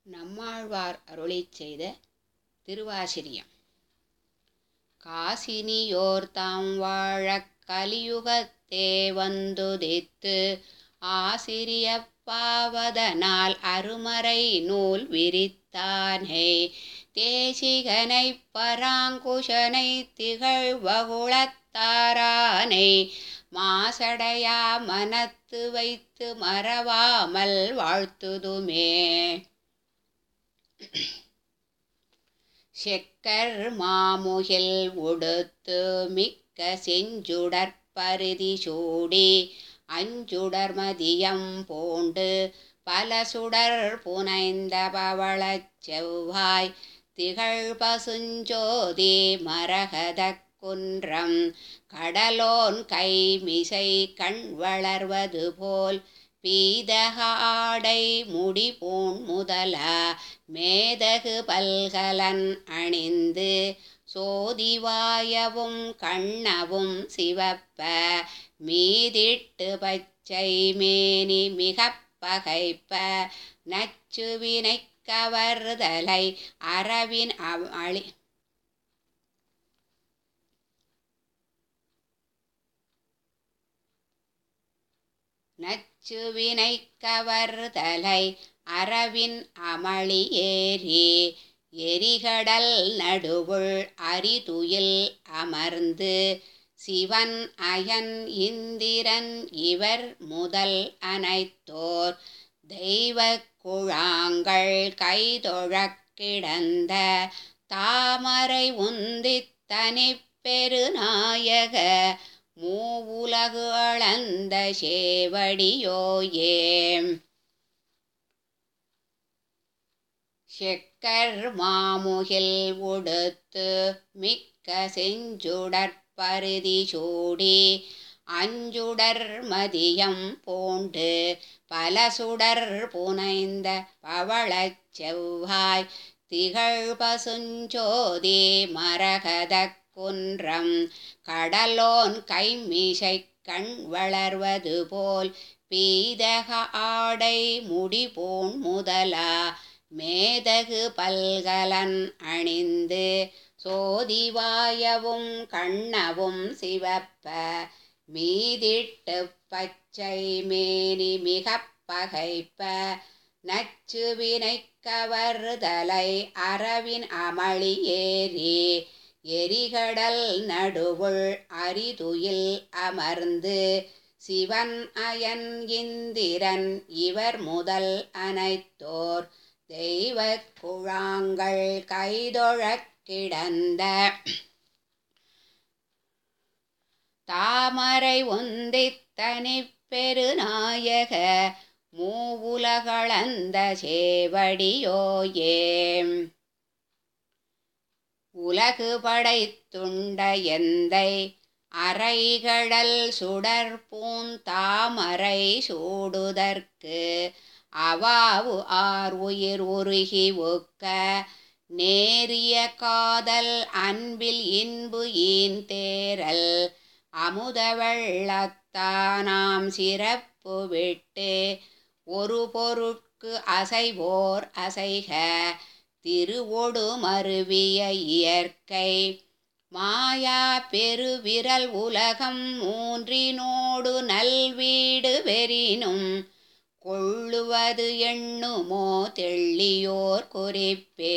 நம்மாழ்வார் அருளிச் செய்த திருவாசிரியம் காசினியோர் தாம் வாழக் கலியுகத்தே வந்துதித்து ஆசிரியப்பாவதனால் அருமறை நூல் விரித்தானே தேசிகனைப் பராங்குஷனை திகழ்வகுளத்தாரானை மாசடையா மனத்து வைத்து மறவாமல் வாழ்த்துதுமே செக்கர் மாமுகில் உடுத்து மிக்க செஞ்சுடற்பருதி சூடி அஞ்சுடர் மதியம் பூண்டு பல சுடர் புனைந்த பவளச் செவ்வாய் திகழ் பசுஞ்சோதி மரகதக் குன்றம் கடலோன் கைமிசை கண் வளர்வது போல் பீதக ஆடை முடி பூண் முதல மேதகு பல்கலன் அணிந்து சோதிவாயவும் கண்ணவும் சிவப்ப மீதிட்டு பச்சை மேனி மிகப் பகைப்ப நச்சுவினை கவர்தலை அரவின் அழி நச்சுவினை கவர்தலை அரவின் அமளி ஏறி எரிகடல் நடுவுள் அரிதுயில் அமர்ந்து சிவன் அயன் இந்திரன் இவர் முதல் அனைத்தோர் தெய்வ குழாங்கள் கைதொழக் கிடந்த தாமரை உந்தித் தனிப்பெருநாயக மூவுலகு அளந்த சேவடியோயே செக்கர் மாமுகில் உடுத்து மிக்க செஞ்சுடற்பருதி சூடி அஞ்சுடர் மதியம் பூண்டு பல சுடர் புனைந்த பவளச் செவ்வாய் திகழ் பசுஞ்சோதி மரகதக் குன்றம் கடலோன் கைமிசை கண் வளர்வது போல் பீதக ஆடை முடி பூண் முதலா மேதகு பல்கலன் அணிந்து சோதிவாயவும் கண்ணவும் சிவப்ப மீதிட்டு பச்சை மேனி மிகப் பகைப்ப நச்சுவினை கவர்தலை அரவின் அமளி ஏறி எரிகடல் நடுவுள் அரிதுயில் அமர்ந்து சிவன் அயன் இந்திரன் இவர் முதல் அனைத்தோர் தெய்வ குழாங்கள் கைதொழக் கிடந்த தாமரை உந்தித் தனிப்பெருநாயக மூவுலகளந்த சேவடியோயே உலகு படைத்துண்ட எந்தை அறைகடல் சுடர் பூந்தாமரை சூடுதற்கு அவாவு ஆர் உயிர் உருகி ஒக்க நேரிய காதல் அன்பில் இன்பு ஈன் தேரல் அமுத வெள்ளத்தானாம் சிறப்பு விட்டு ஒரு பொருட்கு அசைவோர் அசைக திருவொடு மருவிய இயற்கை மாயா பெருவிரல் உலகம் மூன்றினோடு நல்வீடு வெறினும் கொள்ளுவது எண்ணுமோ தெள்ளியோர் குறிப்பே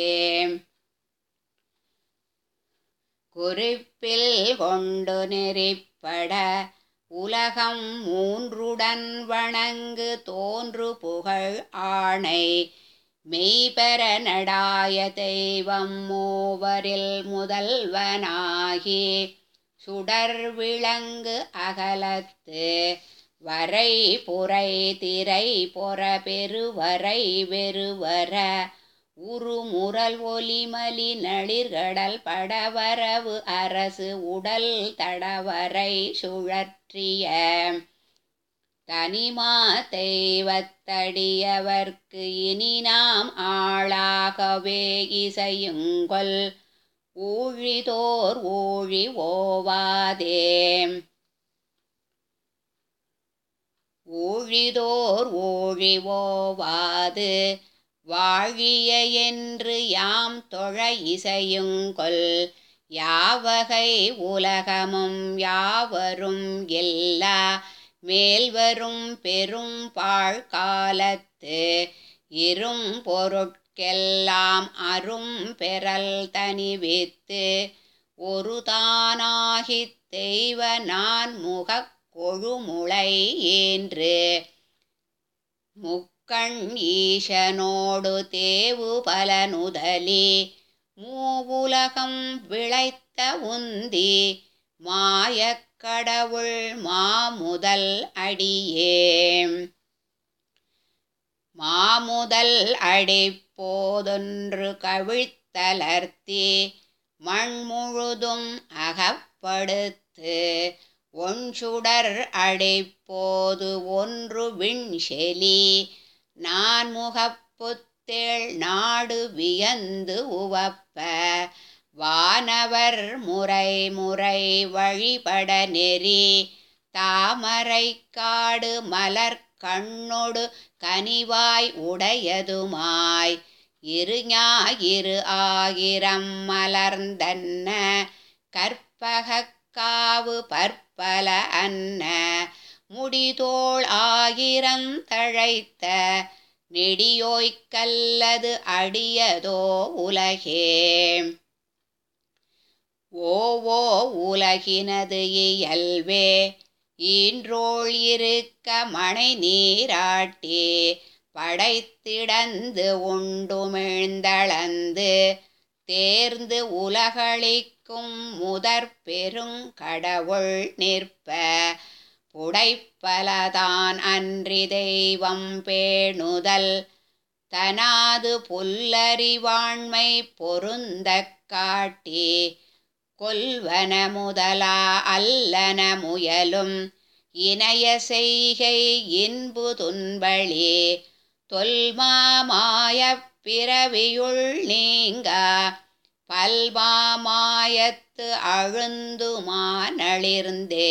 குறிப்பில் கொண்டு நெறிப்பட உலகம் மூன்றுடன் வணங்கு தோன்று புகழ் ஆணை மெய்பெற நடாய தெய்வம் மூவரில் முதல்வனாகி சுடர் விளங்கு அகலத்து வரை புரை திரை பொற பெருவரை வெறுவர உருமுரல் ஒலிமலி நளிர்கடல் படவரவு அரசு உடல் தடவரை சுழற்றிய தனிமா தெய்வத்தடியவர்க்கு இனி நாம் ஆளாகவே இசையுங்கொல் ஊழிதோர் ஊழி ஓவாதே ஊழிதோர் ஊழிவோவாது வாழிய என்று யாம் தொழ இசையுங்கொல் யாவகை உலகமும் யாவரும் எல்லா மேல்வரும் பெரும் பாழ்காலத்து இரும் பொருட்கெல்லாம் அரும் பெறல் தனிவித்து ஒரு தானாகித் தெய்வ நான் முகக் கொழுமுளை ஏன்று முக்கண் ஈசனோடு தேவு பல நுதலி மூவுலகம் விளைத்த உந்தி மாயக் கடவுள் மாமுதல் அடியே மாமுதல் அடிப்போதொன்று கவிழ்த்தலர்த்தி மண் முழுதும் அகப்படுத்து ஒன்சுடர் அடிப்போது ஒன்று விண்செலி நான் முகப்புத்தேள் நாடு வியந்து உவப்ப வானவர் முறை முறை வழிபட நெறி தாமரை காடு மலர் கண்ணொடு கனிவாய் உடையதுமாய் இரு ஞாயிறு ஆயிரம் மலர்ந்தன்ன கற்பகக்காவு பற்பல அன்ன முடிதோள் ஆயிரம் தழைத்த நெடியோய்க்கல்லது அடியதோ உலகே ஓவோ உலகினது இயல்வே ஈன்றோள் இருக்க மனை நீராட்டி படைத்திடந்து உண்டுமிழ்ந்தளந்து தேர்ந்து உலகளிக்கும் முதற் பெருங்கடவுள் நிற்ப புடைப்பலதான் அன்றி தெய்வம் பேணுதல் தனாது புல்லறிவாண்மை பொருந்தக் காட்டி கொல்வன முதலா அல்லன முயலும் இணைய செய்கை இன்பு துன்பளி தொல்மாமாயப் பிறவியுள் நீங்கா பல்மாமாயத்து அழுந்துமானளிர்ந்தே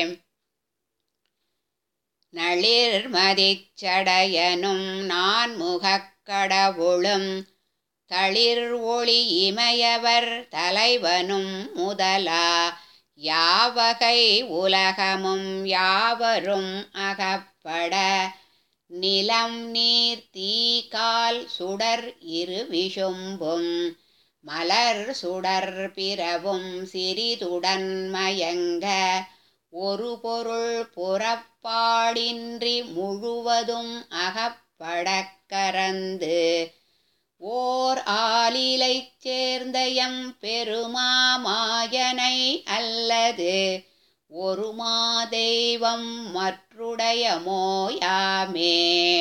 நளிர்மதிச்சடையனும் நான் முகக்கடவுளும் தளிர் ஒளி இமையவர் தலைவனும் முதலா யாவகை உலகமும் யாவரும் அகப்பட நிலம் நீர் தீகால் சுடர் இரு விஷும்பும் மலர் சுடர் பிறவும் சிறிதுடன் மயங்க ஒரு பொருள் புறப்பாடின்றி முழுவதும் அகப்படக் கரந்து ஓர் ஆலிலைச் சேர்ந்த எம் பெருமாமாயனை அல்லது ஒரு மாதெய்வம் மற்றுடைய மோயாமே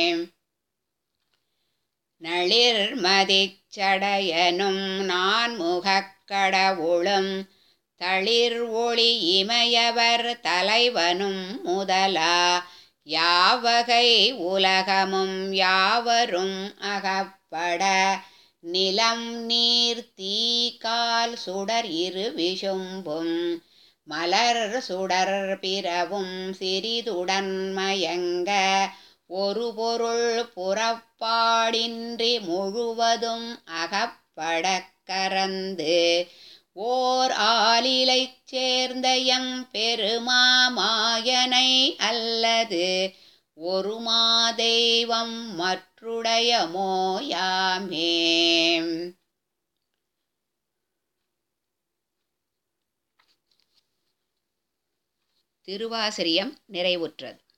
நளிர்மதிச்சடையனும் நான் முகக்கடவுளும் தளிர் ஒளி இமையவர் தலைவனும் முதலா யாவகை உலகமும் யாவரும் அகப்பட நிலம் நீர் தீகால் சுடர் இரு விஷும்பும் மலர் சுடர் பிறவும் சிறிதுடன் மயங்க ஒரு பொருள் புறப்பாடின்றி முழுவதும் அகப்படக் கரந்து ஓர் ஆலிலைச் சேர்ந்த எம் பெருமாமாயனை அல்லது ஒரு மாதெய்வம் மற்றுடைய மோயாமே திருவாசிரியம் நிறைவுற்றது